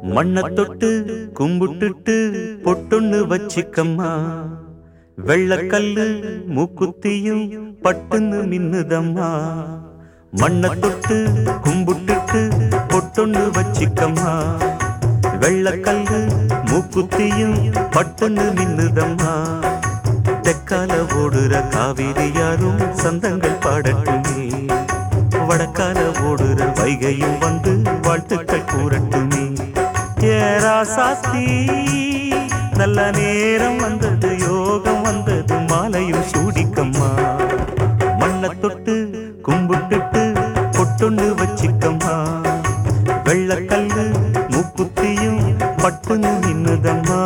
மண்ணை தொட்டு கும்பிட்டுட்டு பொட்டொன்னு வச்சிக்கம்மா வெள்ளக்கல்லு மூக்குத்தியும் பட்டுன்னு மின்னுதம்மா மண்ணை தொட்டு கும்பிட்டுட்டு பொட்டொன்னு வச்சிக்கம்மா வெள்ளக்கல்லு மூக்குத்தியும் பட்டுன்னு மின்னுதம்மா தெக்கால ஓடுற காவிரி யாரும் சந்தங்கள் பாடட்டுமே வடக்கால ஓடுற வைகையும் வந்து வாழ்த்துக்கள் கூறட்டுமே ஏரா சாத்தி நல்ல நேரம் வந்தது யோகம் வந்தது மாலையும் சூடிக்கம்மா மண்ணை தொட்டு கும்பிட்டுட்டு பொட்டொண்டு வச்சிக்கம்மா வெள்ளக்கல்லு மூக்குத்தியும் பட்டுன்னு நின்னுதம்மா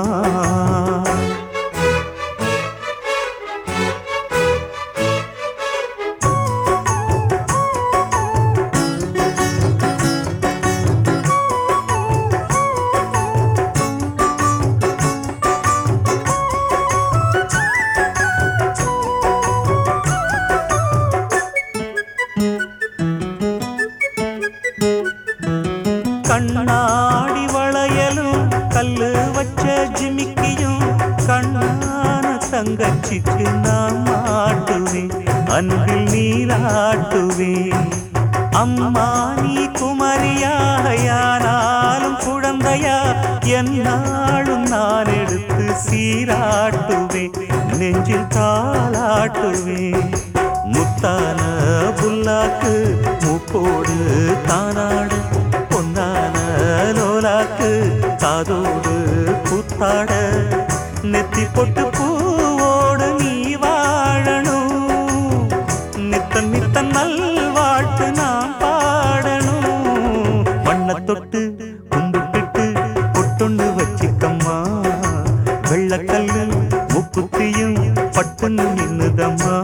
கண்ணாடி வளையலும் கல்லு வச்ச ஜிமிக்கியும் கண்ணான தங்கச்சிக்கு நான் மாட்டுவேன் அன்பில் நீராட்டுவேன் அம்மா நீ குமரியாக யாராலும் குழந்தையா என்னாலும் நான் எடுத்து சீராட்டுவேன் நெஞ்சில் தாளாட்டுவேன் முத்தான புல்லாக்கு மூப்போடு தானாடு பொன்னான லோலாக்கு காதோடு கூத்தாட நெத்தி பொட்டு பூவோடு நீ வாழணும் நித்தன் நித்தன் நல்வாழ்த்து நான் பாடணும் மண்ணை தொட்டு கும்பிட்டுட்டு பொட்டொண்டு வச்சிக்கம்மா வெள்ளக்கல்லு முக்குத்தியும் பட்டுன்னு நின்னுதம்மா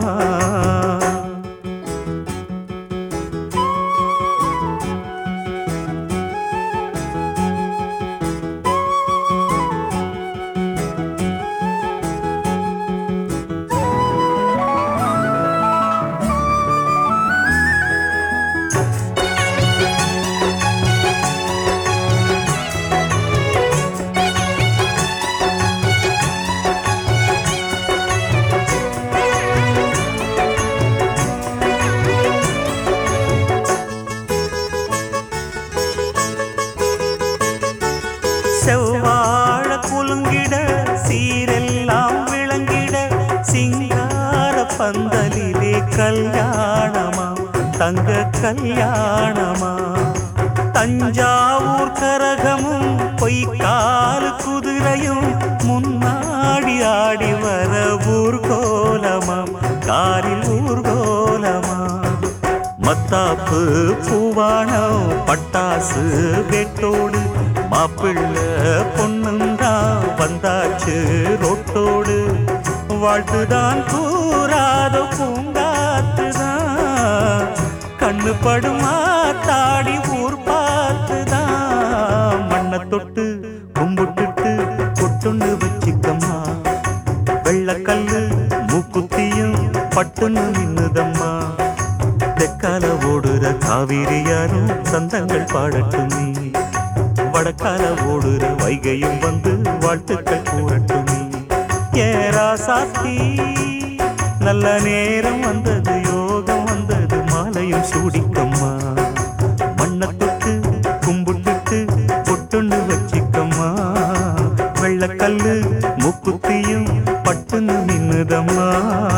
செவ்வாழ குலுங்கிட சீரெல்லாம் விளங்கிட சிங்கார பந்தலிலே கல்யாணமா தங்க கல்யாணமா தஞ்சாவூர் கரகமும் பொய்க்கால் குதிரையும் முன்னாடி ஆடி வர ஊர்கோலமா காரில் ஊர்கோலமா மத்தாப்பு பூவானம் பட்டாசு வெட்டோடு மாப்பிள்ளை பொண்ணுந்தா வந்தாச்சு ரோட்டோடு வாழ்த்துதான் கூறாத பூங்காத்துதான் கண்ணு படுமா தாடி ஊர் பார்த்துதான் மண்ணை தொட்டு கும்பிட்டுட்டு கொட்டுன்னு வச்சிக்கம்மா வெள்ளக்கல்லு மூக்குத்தியும் பட்டுன்னு நின்னுதம்மா தெற்கால ஓடுற காவிரி யாரும் சந்தங்கள் பாடட்டுமே வடக்கால ஓடுற வைகையும் வந்து வாழ்த்துக்கள் கூறட்டுமே ஏரா சாத்தி நல்ல நேரம் வந்தது யோகம் வந்தது மாலையும் சூடிக்கம்மா மண்ணை தொட்டு கும்பிட்டுட்டு பொட்டுன்னு வச்சிக்கம்மா வெள்ளக்கல்லு முக்குத்தியும் பட்டுன்னு நின்னுதம்மா